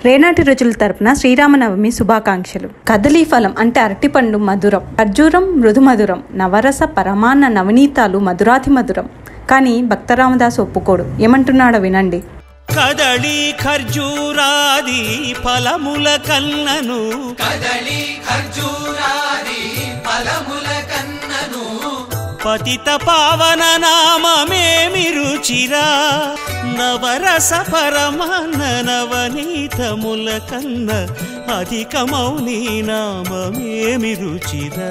రేనాటి రుచుల తరపున శ్రీరామనవమి శుభాకాంక్షలు కదలీ ఫలం అంటే అరటిపండు మధురం ఖర్జూరం మృదు మధురం నవరస పరమాన్న నవనీతాలు మధురాతి మధురం కానీ భక్తరామదాస్ ఒప్పుకోడు ఏమంటున్నాడో వినండి కదళి ఖర్జూరాది ఫలముల కన్నను కదలి ఖర్జూరాది ఫలముల కన్నను పతిత పావన నామమేమి రుచిరా నవరస పరమాన్న నవనీతముల కన్న అధికమౌ నీ నామమేమి రుచిరా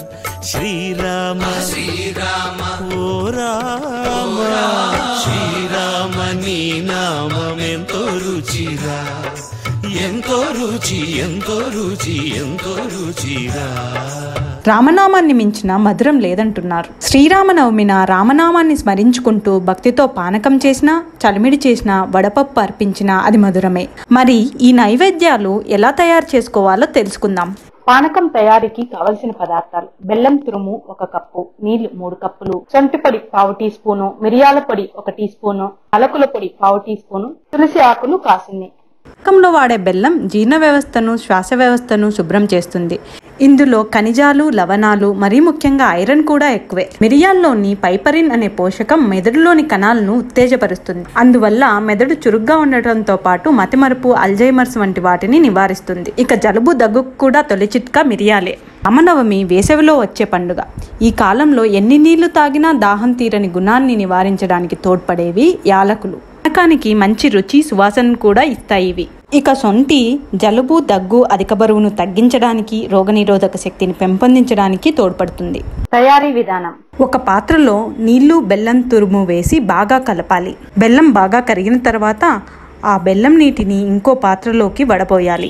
శ్రీరామ శ్రీరామ ఓ రామ శ్రీరామ నీ నామమెంతో రుచిరా ఎంతో రుచి ఎంతో రుచి ఎంతో రుచిరా రామనామాన్ని మించిన మధురం లేదంటున్నారు శ్రీరామనవమిన రామనామాన్ని స్మరించుకుంటూ భక్తితో పానకం చేసినా చలిమిడి చేసినా వడపప్పు అర్పించినా అది మధురమే మరి ఈ నైవేద్యాలు ఎలా తయారు చేసుకోవాలో తెలుసుకుందాం పానకం తయారీకి కావలసిన పదార్థాలు బెల్లం తురుము ఒక కప్పు నీళ్లు మూడు కప్పులు సొంటి పొడి పావు టీ స్పూను మిరియాల పొడి ఒక టీ స్పూను అలకుల పొడి పావు టీ స్పూను తులసి ఆకులు కాసిన్ని పానకంలో వాడే బెల్లం జీర్ణ వ్యవస్థను శ్వాస వ్యవస్థను శుభ్రం చేస్తుంది ఇందులో ఖనిజాలు లవణాలు మరీ ముఖ్యంగా ఐరన్ కూడా ఎక్కువే మిరియాల్లోని పైపరిన్ అనే పోషకం మెదడులోని కణాలను ఉత్తేజపరుస్తుంది అందువల్ల మెదడు చురుగ్గా ఉండటంతో పాటు మతిమరుపు అల్జైమర్స్ వంటి వాటిని నివారిస్తుంది ఇక జలుబు దగ్గుకు కూడా తొలి చిట్కా మిరియాలే రామనవమి వేసవిలో వచ్చే పండుగ ఈ కాలంలో ఎన్ని నీళ్లు తాగినా దాహం తీరని గుణాన్ని నివారించడానికి తోడ్పడేవి యాలకులు పానకానికి మంచి రుచి సువాసన కూడా ఇస్తాయి ఇవి ఇక సొంటి జలుబు దగ్గు అధిక బరువును తగ్గించడానికి రోగనిరోధక శక్తిని పెంపొందించడానికి తోడ్పడుతుంది తయారీ విధానం ఒక పాత్రలో నీళ్లు బెల్లం తురుము వేసి బాగా కలపాలి బెల్లం బాగా కరిగిన తర్వాత ఆ బెల్లం నీటిని ఇంకో పాత్రలోకి వడపోయాలి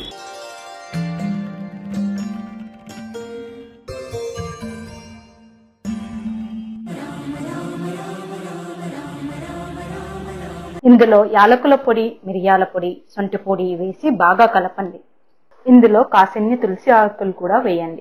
ఇందులో యాలకుల పొడి మిరియాల పొడి సొంటి పొడి వేసి బాగా కలపండి ఇందులో కాసిన్ని తులసి ఆకులు కూడా వేయండి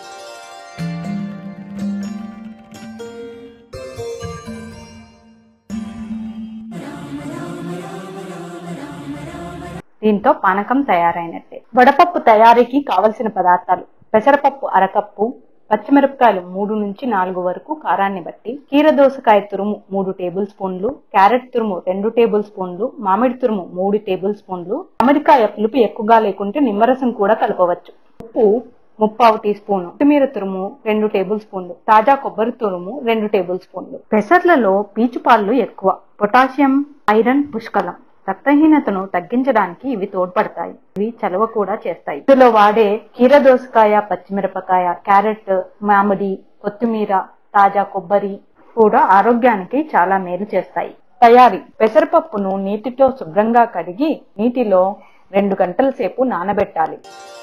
దీంతో పానకం తయారైనట్టే వడపప్పు తయారీకి కావలసిన పదార్థాలు పెసరపప్పు అరకప్పు పచ్చిమిరపకాయలు మూడు నుంచి నాలుగు వరకు కారాన్ని బట్టి కీర దోసకాయ తురుము మూడు టేబుల్ స్పూన్లు క్యారెట్ తురుము రెండు టేబుల్ స్పూన్లు మామిడి తురుము మూడు టేబుల్ స్పూన్లు మామిడికాయ పులుపు ఎక్కువగా లేకుంటే నిమ్మరసం కూడా కలపవచ్చు ఉప్పు ముప్పావు టీ స్పూన్ కొత్తిమీర తురుము రెండు టేబుల్ స్పూన్లు తాజా కొబ్బరి తురుము రెండు టేబుల్ స్పూన్లు పెసర్లలో పీచు పాలు ఎక్కువ పొటాషియం ఐరన్ పుష్కలం రక్తహీనతను తగ్గించడానికి ఇవి తోడ్పడతాయి ఇవి చలవ కూడా చేస్తాయి ఇందులో వాడే కీర దోసకాయ పచ్చిమిరపకాయ క్యారెట్ మామిడి కొత్తిమీర తాజా కొబ్బరి కూడా ఆరోగ్యానికి చాలా మేలు చేస్తాయి తయారీ పెసరపప్పును నీటితో శుభ్రంగా కడిగి నీటిలో రెండు గంటల సేపు నానబెట్టాలి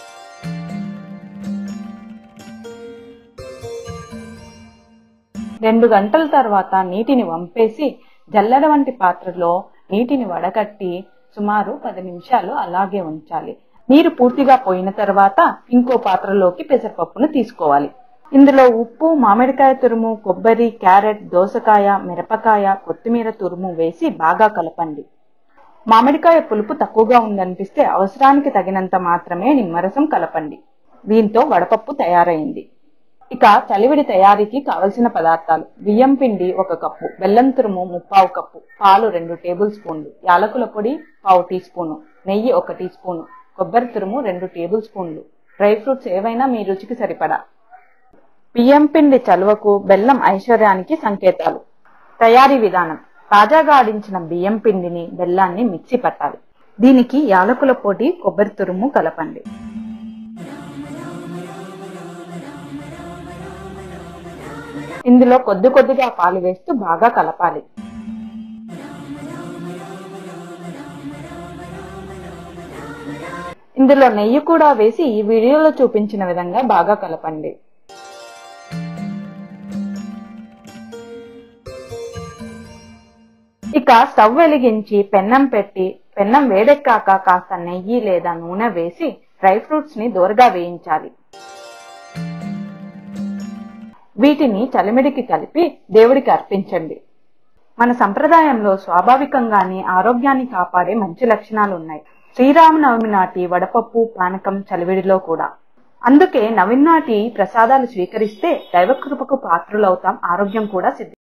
రెండు గంటల తర్వాత నీటిని వంపేసి జల్లెడ వంటి పాత్రలో నీటిని వడగట్టి సుమారు పది నిమిషాలు అలాగే ఉంచాలి నీరు పూర్తిగా పోయిన తర్వాత ఇంకో పాత్రలోకి పెసరపప్పును తీసుకోవాలి ఇందులో ఉప్పు మామిడికాయ తురుము కొబ్బరి క్యారెట్ దోసకాయ మిరపకాయ కొత్తిమీర తురుము వేసి బాగా కలపండి మామిడికాయ పులుపు తక్కువగా ఉందనిపిస్తే అవసరానికి తగినంత మాత్రమే నిమ్మరసం కలపండి దీంతో వడపప్పు తయారైంది ఇక చలివిడి తయారీకి కావలసిన పదార్థాలు బియ్యం పిండి ఒక కప్పు బెల్లం తురుము ముప్పావు కప్పు పాలు రెండు టేబుల్ స్పూన్లు యాలకుల పొడి పావు టీ స్పూను నెయ్యి ఒక టీ స్పూను కొబ్బరి తురుము రెండు టేబుల్ స్పూన్లు డ్రై ఫ్రూట్స్ ఏవైనా మీ రుచికి సరిపడా బియ్యం పిండి చలువకు బెల్లం ఐశ్వర్యానికి సంకేతాలు తయారీ విధానం తాజాగా ఆడించిన బియ్యం పిండిని బెల్లాన్ని మిక్సీ పట్టాలి దీనికి యాలకుల పొడి కొబ్బరి తురుము కలపండి ఇందులో కొద్ది కొద్దిగా పాలు వేస్తూ బాగా కలపాలి ఇందులో నెయ్యి కూడా వేసి ఈ వీడియోలో చూపించిన విధంగా బాగా కలపండి ఇక స్టవ్ వెలిగించి పెన్నం పెట్టి పెన్నం వేడెక్కాక కాస్త నెయ్యి లేదా నూనె వేసి డ్రై ఫ్రూట్స్ ని దూరగా వేయించాలి వీటిని చలిమిడికి కలిపి దేవుడికి అర్పించండి మన సంప్రదాయంలో స్వాభావికంగానే ఆరోగ్యాన్ని కాపాడే మంచి లక్షణాలు ఉన్నాయి శ్రీరామనవమి నాటి వడపప్పు పానకం చలివిడిలో కూడా అందుకే నవీన్ నాటి ప్రసాదాలు స్వీకరిస్తే దైవకృపకు పాత్రులవుతాం ఆరోగ్యం కూడా సిద్ధి